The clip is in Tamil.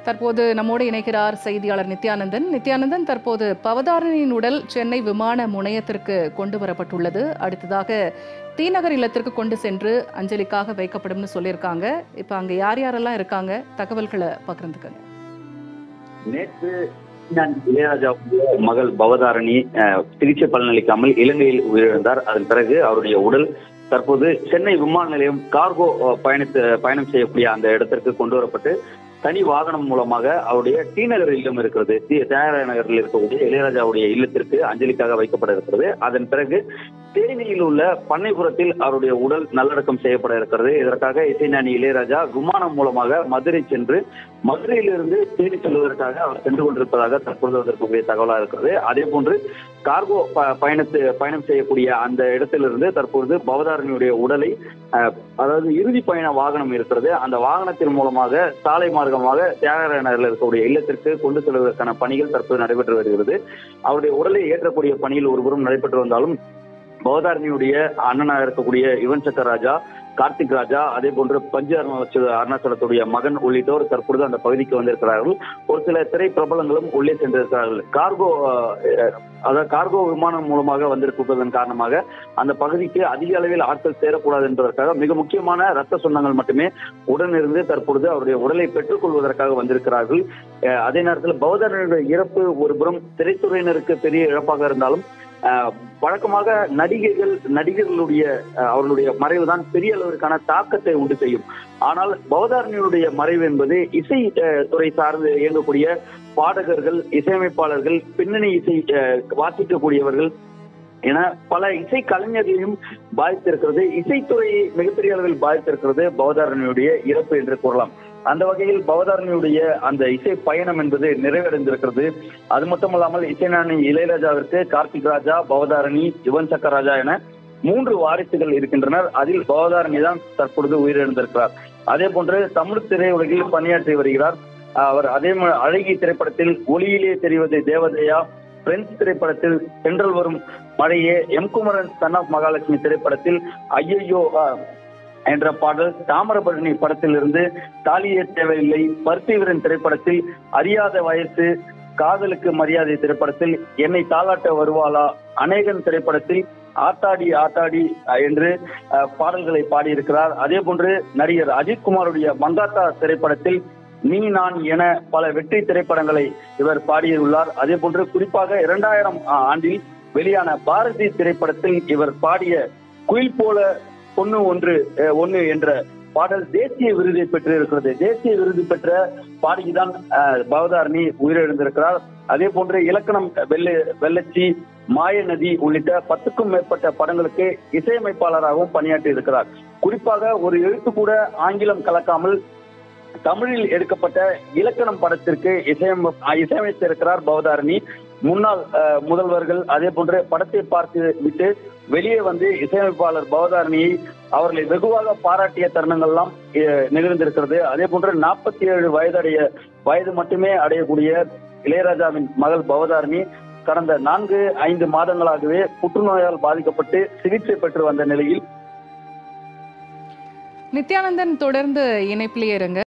தற்போது நம்மோடு இணைகிறார் செய்தியாளர் நித்யானந்தன் நித்யானந்தன் தற்போது பவதாரணியின் உடல் சென்னை விமான முனையத்திற்கு கொண்டு வரப்பட்டுள்ளது அடுத்ததாக தீநகர் இல்லத்திற்கு கொண்டு சென்று அஞ்சலிக்காக வைக்கப்படும்னு சொல்லியிருக்காங்க இப்போ அங்க யார் யாரெல்லாம் இருக்காங்க தகவல்களை பகிர்ந்துக்கங்க நேற்று நான் இளையராஜாவுடைய மகள் பவதாரணி அஹ், சிகிச்சை பலனளிக்காமல் இலங்கையில் உயிரிழந்தார் அதன் பிறகு அவருடைய உடல் தற்போது சென்னை விமான நிலையம் கார்கோ அஹ், பயணித்து பயணம் செய்யக்கூடிய அந்த இடத்திற்கு கொண்டு வரப்பட்டு தனி வாகனம் மூலமாக அவருடைய டி நகர் இல்லம் இருக்கிறது தி தியாகராய நகரில் இருக்கக்கூடிய இளையராஜாவுடைய இல்லத்திற்கு அஞ்சலிக்காக வைக்கப்பட இருக்கிறது அதன் பிறகு தேனியில் உள்ள பண்ணைபுரத்தில் அவருடைய உடல் நல்லடக்கம் செய்யப்பட இருக்கிறது இதற்காக இசைஞானி இளையராஜா விமானம் மூலமாக மதுரை சென்று மதுரையிலிருந்து தேனி செல்வதற்காக அவர் சென்று கொண்டிருப்பதாக தற்பொழுது வந்திருக்கக்கூடிய தகவலா இருக்கிறது அதே போன்று கார்கோ ப- பயணத்து பயணம் செய்யக்கூடிய அந்த இடத்திலிருந்து தற்பொழுது பவதாரணியுடைய உடலை அஹ், அதாவது இறுதி பயண வாகனம் இருக்கிறது அந்த வாகனத்தின் மூலமாக சாலை மார்க்கமாக தியாகராய நகரில் இருக்கக்கூடிய இல்லத்திற்கு கொண்டு செல்வதற்கான பணிகள் தற்போது நடைபெற்று வருகிறது அவருடைய உடலை ஏற்றக்கூடிய பணியில் ஒருபுறம் நடைபெற்று வந்தாலும் பவதாரணியுடைய அண்ணனாக இருக்கக்கூடிய யுவன் சக்கர் ராஜா கார்த்திக் ராஜா அதே போன்று பஞ்சு அருணாச்சல அருணாச்சலத்துடைய மகன் உள்ளிட்டோர் தற்பொழுது அந்த பகுதிக்கு வந்திருக்கிறார்கள் ஒரு சில திரை பிரபலங்களும் உள்ளே சென்றிருக்கிறார்கள் கார்கோ அஹ், அதாவது கார்கோ விமானம் மூலமாக வந்திருப்பதன் காரணமாக அந்த பகுதிக்கு அதிக அளவில் ஆட்கள் சேரக்கூடாது என்பதற்காக மிக முக்கியமான ரத்த சொந்தங்கள் மட்டுமே உடனிருந்து தற்பொழுது அவருடைய உடலை பெற்றுக் கொள்வதற்காக வந்திருக்கிறார்கள் அஹ், அதே நேரத்தில் பௌத்தர்களுடைய இறப்பு ஒரு புறம் திரைத்துறையினருக்கு பெரிய இழப்பாக இருந்தாலும் அஹ், வழக்கமாக நடிகைகள் நடிகர்களுடைய அஹ், அவர்களுடைய மறைவு தான் பெரிய அளவிற்கான தாக்கத்தை உண்டு செய்யும் ஆனால் பவதாரணியுடைய மறைவு என்பது இசை அஹ், துறை சார்ந்து இயங்கக்கூடிய பாடகர்கள் இசையமைப்பாளர்கள் பின்னணி இசை அஹ், வாசிக்கக்கூடியவர்கள் என பல இசை கலைஞர்களையும் பாதித்திருக்கிறது இசைத்துறையை மிகப்பெரிய அளவில் பாதித்திருக்கிறது பவதாரணியுடைய இறப்பு என்று கூறலாம் அந்த வகையில் பவதாரணியுடைய அந்த இசை பயணம் என்பது நிறைவடைந்திருக்கிறது அது மட்டுமல்லாமல் இசைஞானி இளையராஜாவிற்கு கார்த்திக் ராஜா பவதாரணி யுவன் சக்கர் ராஜா என மூன்று வாரிசுகள் இருக்கின்றனர் அதில் பவதாரணி தான் தற்பொழுது உயிரிழந்திருக்கிறார் அதே போன்று தமிழ் திரையுலகில் பணியாற்றி வருகிறார் அவர் அதே ம- அழகி திரைப்படத்தில் ஒளியிலே தெரிவது தேவதையா பிரெஞ்சு திரைப்படத்தில் சென்றல் வரும் மழையே M Kumaran son of Mahalakshmi திரைப்படத்தில் ஐயையோ அஹ், என்ற பாடல் தாமிரபரணி படத்திலிருந்து தாலியே தேவையில்லை பருத்திவீரன் திரைப்படத்தில் அறியாத வயசு காதலுக்கு மரியாதை திரைப்படத்தில் என்னை தாளாட்ட வருவாளா அநேகன் திரைப்படத்தில் ஆத்தாடி ஆத்தாடி அஹ், என்று அஹ், பாடல்களை பாடியிருக்கிறார் அதே போன்று நடிகர் அஜித் குமாருடைய மங்காத்தா திரைப்படத்தில் நீ நான் என பல வெற்றி திரைப்படங்களை இவர் பாடியுள்ளார் அதே போன்று குறிப்பாக இரண்டாயிரம் ஆண்டில் வெளியான பாரதி திரைப்படத்தில் இவர் பாடிய குயில் போல பொண்ணு ஒன்று அஹ், ஒண்ணு என்ற பாடல் தேசிய விருதை பெற்று இருக்கிறது தேசிய விருது பெற்ற பாடகிதான் அஹ், பவதாரணி உயிரிழந்திருக்கிறார் அதே போன்று இலக்கணம் வெள்ள வெள்ளச்சி மாய நதி உள்ளிட்ட பத்துக்கும் மேற்பட்ட படங்களுக்கு இசையமைப்பாளராகவும் பணியாற்றி இருக்கிறார் குறிப்பாக ஒரு எழுத்து கூட ஆங்கிலம் கலக்காமல் தமிழில் எடுக்கப்பட்ட இலக்கணம் படத்திற்கு இசையம் இசையமைத்திருக்கிறார் பவதாரணி முன்னாள் அஹ், முதல்வர்கள் அதே போன்று படத்தை பார்த்து விட்டு வெளியே வந்து இசையமைப்பாளர் பவதாரணியை அவர்களை வெகுவாக பாராட்டிய தருணங்கள்லாம் அஹ், நிகழ்ந்திருக்கிறது அதே போன்று நாற்பத்தி ஏழு வயதடைய வயது மட்டுமே அடையக்கூடிய இளையராஜாவின் மகள் பவதாரணி கடந்த நான்கு ஐந்து மாதங்களாகவே புற்றுநோயால் பாதிக்கப்பட்டு சிகிச்சை பெற்று வந்த நிலையில் நித்யானந்தன் தொடர்ந்து இணைப்பிலேயே இருங்க